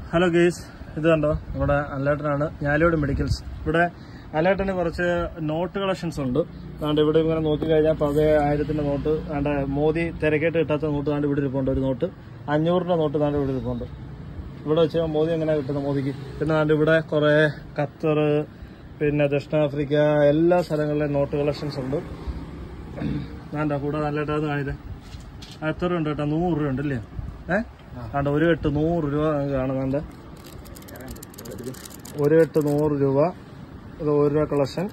Hello guys ഇത് കണ്ടോ നമ്മുടെ അലേട്ടനാണ് ഞാലിയോട് മെഡിക്കൽസ് ഇവിടെ അലേട്ടന് കുറച്ച് നോട്ട് കളക്ഷൻസ് ഉണ്ട് അതുകൊണ്ട് ഇവിടെ ഇങ്ങനെ നോക്കിക്കഴിഞ്ഞാൽ പഴയ ആയിരത്തിന്റെ നോട്ട് അതുകൊണ്ട് മോദി തിരക്കേട്ട് കിട്ടാത്ത നോട്ട് താണ്ട് ഇവിടെ ഇരിപ്പുണ്ട് ഒരു നോട്ട് അഞ്ഞൂറിന്റെ നോട്ട് താണ്ട് ഇവിടെ ഇരിപ്പുണ്ട് ഇവിടെ വെച്ച് മോദി എങ്ങനെ കിട്ടുന്നത് മോദിക്ക് പിന്നെ താണ്ട് ഇവിടെ കുറെ ഖത്തർ പിന്നെ ദക്ഷിണാഫ്രിക്ക എല്ലാ സ്ഥലങ്ങളിലെ നോട്ട് കളക്ഷൻസ് ഉണ്ട് വേണ്ട കൂടെ നല്ലതായിട്ട് കാണിതേ എത്ര ഉണ്ട് കേട്ടോ നൂറ് രൂപ ഉണ്ട് ഇല്ലേ ഏഹ് ആണ്ട് ഒരു കെട്ട് നൂറ് രൂപ കാണുന്നുണ്ട് ഒരു കെട്ട് നൂറ് രൂപ ഇത് ഒരു രൂപ കളക്ഷൻ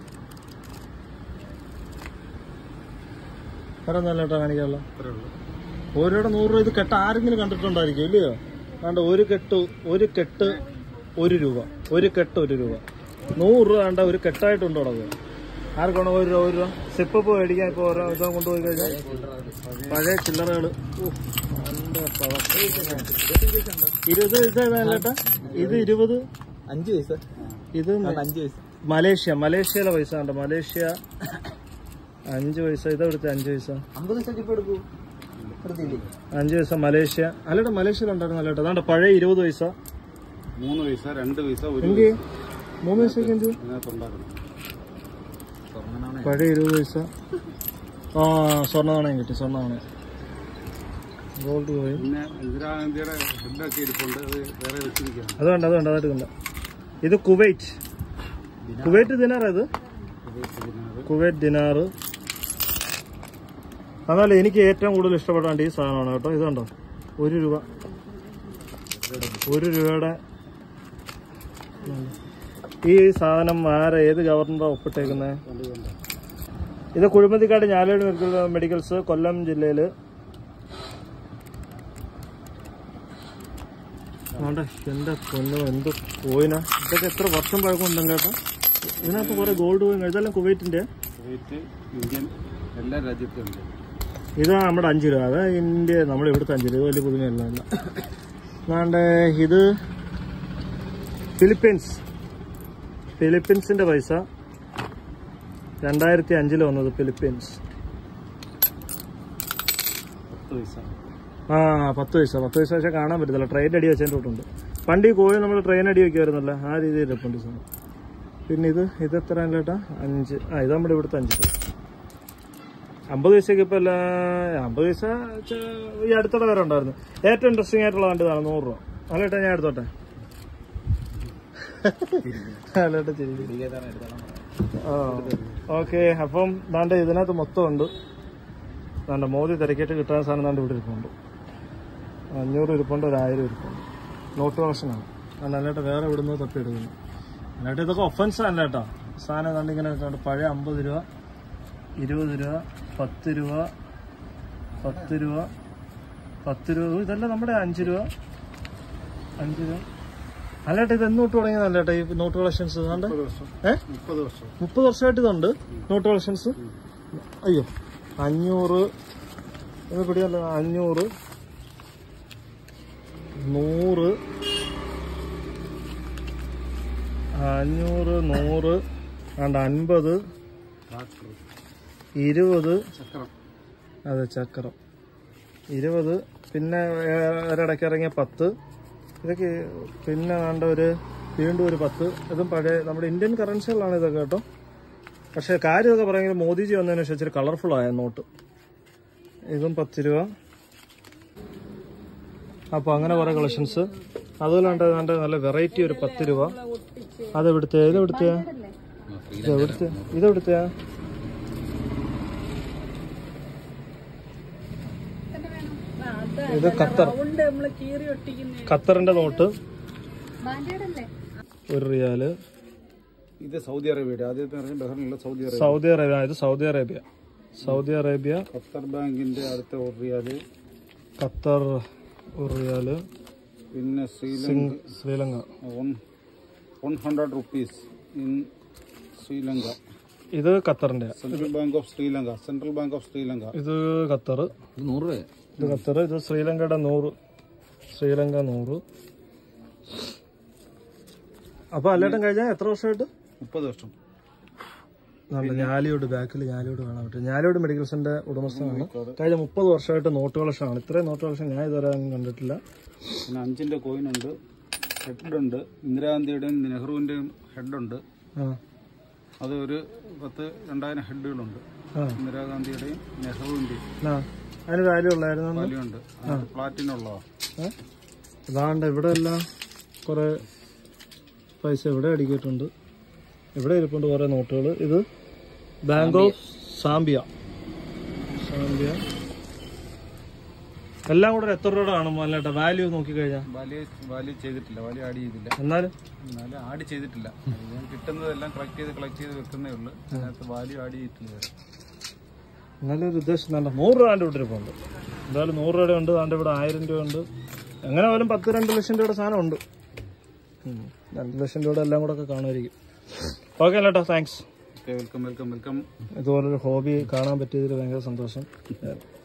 വേറെ നല്ല കേട്ടോ കാണിക്കാമല്ലോ ഒരു രൂപയുടെ നൂറ് രൂപ ഇത് കെട്ട് ആരെങ്കിലും കണ്ടിട്ടുണ്ടായിരിക്കും ഇല്ലയോ വേണ്ട ഒരു കെട്ട് ഒരു കെട്ട് ഒരു രൂപ ഒരു കെട്ട് ഒരു രൂപ നൂറ് രൂപ വേണ്ട ഒരു കെട്ടായിട്ടുണ്ടോ അത് ആർക്കാണോ ഒരു രൂപ ഒരു രൂപ സിപ്പപ്പ് മേടിക്കാൻ ഇപ്പോൾ ഓരോ ഇതോ കൊണ്ടുപോയി കഴിഞ്ഞാൽ പഴയ ചില്ലറകൾ ഇരുപത് ഇത് ഏതാ ഇത് ഇരുപത് അഞ്ച് പൈസ ഇത് അഞ്ച് പൈസ മലേഷ്യ മലേഷ്യയിലെ പൈസ ഉണ്ട് മലേഷ്യ അഞ്ച് പൈസ ഇതെടുത്ത് അഞ്ച് പൈസ അമ്പത് പൈസ ഇപ്പൊ എടുക്കൂ എടുത്തില്ലേ അഞ്ച് പൈസ മലേഷ്യ അല്ലടാ മലേഷ്യയിലുണ്ടായിരുന്നു അല്ലേട്ടാ അതാണ്ട് പഴയ ഇരുപത് പൈസ മൂന്ന് പൈസ രണ്ട് പൈസ ഒരു എന്ത് മൂന്ന് പൈസക്ക് എന്ത് അതിനകത്തുണ്ടാക്കണം പഴയ ഇരുപത് പൈസ ആ സ്വർണ്ണ നാണയം കിട്ടി സ്വർണ്ണ നാണയം ഗോൾഡ് കോയിൻ പിന്നെ ഇന്ദിരാഗാന്ധിയുടെ ഹെഡൊക്കെ ഇരിപ്പുണ്ട് അത് വേറെ വെച്ചിരിക്കുകയാണ് അതുകൊണ്ട് അതുകൊണ്ട് അതായിട്ട് കണ്ട ഇത് കുവൈറ്റ് കുവൈറ്റ് ദിനാറാ ഇത് കുവൈറ്റ് ദിനാറ് എന്നാലും എനിക്ക് ഏറ്റവും കൂടുതൽ ഇഷ്ടപ്പെടാണ്ട് ഈ സാധനമാണ് കേട്ടോ ഇത് കണ്ടോ ഒരു രൂപ ഒരു രൂപയുടെ ഈ സാധനം ആരെ ഏത് ഗവർണറാ ഒപ്പിട്ടേക്കുന്നത് ഇത് കുഴിമതിക്കാട് ഞാലേട് മെഡിക്കൽ മെഡിക്കൽസ് കൊല്ലം ജില്ലയില് ആണ്ടെ, എന്റെ പൊന്നോ എന്ത് കോയിനാ ഇതൊക്കെ എത്ര വർഷം പഴക്കമുണ്ടെങ്കിൽ കേട്ടോ ഇതിനകത്ത് കുറെ ഗോൾഡ് കോയിൻ ഇതെല്ലാം കുവൈറ്റിന്റെ കുവൈറ്റ് ഇന്ത്യൻ എല്ലാ രാജ്യത്തും ഉണ്ട് ഇതാ നമ്മുടെ അഞ്ച് രൂപ അതാ ഇന്ത്യ നമ്മുടെ ഇവിടുത്തെ അഞ്ച് രൂപ വലിയ പുതുമയല്ല അല്ല അതാണ്ട് ഇത് ഫിലിപ്പീൻസ് ഫിലിപ്പീൻസിന്റെ പൈസ രണ്ടായിരത്തി അഞ്ചിൽ വന്നത് ഫിലിപ്പീൻസ് പത്ത് പൈസ ആ പത്ത് പൈസ പത്ത് പൈസ പക്ഷെ കാണാൻ പറ്റത്തില്ല ട്രെയിൻ അടി വെച്ചതിൻ്റെ തൊട്ടുണ്ട് പണ്ട് ഈ കോഴി നമ്മൾ ട്രെയിൻ അടി വെക്കുമായിരുന്നല്ലോ ആ രീതിയിൽ ഇരിപ്പുണ്ട് ഈ സാധനം പിന്നെ ഇത് ഇത് എത്ര ചേട്ടാ അഞ്ച് ആ ഇത് നമ്മുടെ ഇവിടുത്തെ അഞ്ച് രൂപ അമ്പത് പൈസക്ക് ഇപ്പം എല്ലാ അമ്പത് പൈസ ചെ- ഈ അടുത്തുള്ള വരെ ഉണ്ടായിരുന്നു ഏറ്റവും ഇൻട്രസ്റ്റിംഗ് ആയിട്ടുള്ള വണ്ടി ഇതാണ് നൂറ് രൂപ അല്ലേട്ടാ ഞാൻ എടുത്തോട്ടെ അല്ലേട്ടാ ശരി ആ ഓക്കെ അപ്പം ദാണ്ട് ഇതിനകത്ത് മൊത്തം ഉണ്ട് ദാണ്ട് മോദി തിരക്കിയിട്ട് കിട്ടാൻ സാധനം ദാണ്ട് ഇവിടെ ഇരിപ്പുണ്ട് അഞ്ഞൂറ് ഇരിപ്പുണ്ട് ഒരു ആയിരം ഇരിപ്പുണ്ട് നോട്ട് കളക്ഷനാണ് അല്ലാണ്ട് വേറെ ഇവിടുന്ന് തപ്പി എടുക്കുന്നു അല്ലാണ്ട് ഇതൊക്കെ ഒഫൻസ് അല്ല കേട്ടോ സാധനം ദാണ്ട് ഇങ്ങനെ കണ്ട് പഴയ അമ്പത് രൂപ ഇരുപത് രൂപ പത്ത് രൂപ പത്ത് രൂപ പത്ത് രൂപ ഓ, ഇതല്ല നമ്മുടെ അഞ്ച് രൂപ അഞ്ച് രൂപ അല്ലേട്ടാ ഇത് എന്ന് തൊട്ട് തുടങ്ങിയതല്ലേട്ടാ ഈ നോട്ട് കളക്ഷൻസ് ദാണ്ട് മുപ്പത് വർഷം ഏഹ് മുപ്പത് വർഷം മുപ്പത് വർഷമായിട്ട് ഇതുണ്ട് നോട്ട് കളക്ഷൻസ് അയ്യോ അഞ്ഞൂറ് ഇത് പിടിയല്ല അഞ്ഞൂറ് നൂറ് അഞ്ഞൂറ് നൂറ് ആണ്ട് അൻപത് ട്രാക്ടർ ഇരുപത് ചക്രം അതെ ചക്രം ഇരുപത് പിന്നെ ഒരിടയ്ക്ക് ഇറങ്ങിയ പത്ത് ഇതൊക്കെ പിന്നെ വേണ്ട ഒരു വീണ്ടും ഒരു പത്ത് ഇതും പഴയ നമ്മുടെ ഇന്ത്യൻ കറൻസികളാണ് ഇതൊക്കെ കേട്ടോ പക്ഷേ കാര്യമൊക്കെ പറയുന്നത് മോദിജി വന്നതിന് ശേഷം ഇച്ചിരി കളർഫുൾ ആയ നോട്ട് ഇതും പത്ത് രൂപ അപ്പോൾ അങ്ങനെ കുറേ കളക്ഷൻസ് അതുപോലെ ഉണ്ട് നല്ല നല്ല വെറൈറ്റി ഒരു പത്ത് രൂപ അതെവിടുത്തെ ഇതെവിടുത്തെയാ ഇതെവിടുത്തെ ഇതെവിടുത്തെയാ ഇത് ഖത്തർ ഉണ്ട് നമ്മള് കീറി ഒട്ടിക്കുന്ന ഖത്തറിന്റെ നോട്ട് ബാൻഡേഡല്ലേ ഒരു റിയാല് ഇത് സൗദി അറേബ്യയുടെ ആദ്യത്തെ ഇറങ്ങിയ ബഹ്റിനുള്ള സൗദി അറേബ്യ സൗദി അറേബ്യ ഇത് Saudi Arabia Saudi Arabia Qatar ബാങ്കിന്റെ അടുത്ത ഒരു റിയാല് ഖത്തർ ഒരു റിയാല് പിന്നെ ശ്രീലങ്ക സിംഗ് Sri Lanka one one hundred rupees in Sri Lanka ഇത് ഖത്തറിന്റെ central bank of Sri Lanka central bank of Sri Lanka ഇത് ഖത്തർ നൂറ് രൂപ ഇത് ഖത്തർ ഇത് ശ്രീലങ്കയുടെ നൂറ് ശ്രീലങ്ക നൂറ് അപ്പൊ അല്ലേട്ടൻ കഴിഞ്ഞാൽ എത്ര വർഷമായിട്ട് മുപ്പത് വർഷം നമ്മുടെ ഞാലിയോട് ബാക്കിൽ ഞാലിയോട് കാണാൻ പറ്റും ഞാലിയോട് മെഡിക്കൽസിന്റെ ഉടമസ്ഥനാണ് കഴിഞ്ഞ മുപ്പത് വർഷമായിട്ട് നോട്ട് കളക്ഷൻ ആണ് ഇത്രയും നോട്ട് കളക്ഷൻ ഞാൻ ഇതുവരെ കണ്ടിട്ടില്ല പിന്നെ അഞ്ചിന്റെ കോയിൻ ഉണ്ട് ഹെഡുണ്ട് ഇന്ദിരാഗാന്ധിയുടെയും നെഹ്റുവിൻ്റെയും ഹെഡുണ്ട് ആ അത് ഒരു പത്ത് രണ്ടായിരം ഹെഡുകളുണ്ട് ആ ഇന്ദിരാഗാന്ധിയുടെയും നെഹ്റുവിൻ്റെയും ആ അതിന് വാല്യൂ ഉള്ളായിരുന്നു അന്ന്? വലിയുണ്ട് പ്ലാറ്റിനുള്ളതാണ് ഏ? ഇതാണ്ട് ഇവിടെ എല്ലാം കുറെ പൈസ ഇവിടെ അടിക്കിയിട്ടുണ്ട് ഇവിടെ ഇരിപ്പുണ്ട് കുറെ നോട്ടുകൾ ഇത് ബാങ്ക് ഓഫ് സാംബിയ സാംബിയ എല്ലാം കൂടെ എത്ര രൂപ കാണും അല്ലേട്ടാ വാല്യൂ നോക്കിക്കഴിഞ്ഞാൽ വാല്യൂ വാല്യൂ ചെയ്തിട്ടില്ല വാല്യൂ ആഡ് ചെയ്തില്ല എന്നാലും എന്നാലും ആഡ് ചെയ്തിട്ടില്ല ഞാൻ കിട്ടുന്നതെല്ലാം കളക്ട് ചെയ്ത് കളക്ട് ചെയ്ത് വെക്കുന്നേ ഉള്ളൂ അതിനകത്ത് വാല്യൂ ആഡ് ചെയ്തിട്ടില്ല എന്നാലും ഒരു ഉദ്ദേശം വേണ്ട നൂറ് രൂപ ഇവിടെ ഇരിപ്പുണ്ട് എന്തായാലും നൂറ് രൂപയുടെ ഉണ്ട് താണ്ട് ഇവിടെ ആയിരം രൂപ ഉണ്ട് എങ്ങനെ പോലും പത്ത് രണ്ട് ലക്ഷം രൂപയുടെ സാധനം ഉണ്ട് ഉം. രണ്ട് ലക്ഷം രൂപയുടെ എല്ലാം കൂടെ ഒക്കെ കാണുമായിരിക്കും ഓക്കെ അല്ലേട്ടോ thanks okay welcome welcome welcome ഇതുപോലൊരു ഹോബി കാണാൻ പറ്റിയതിൽ ഭയങ്കര സന്തോഷം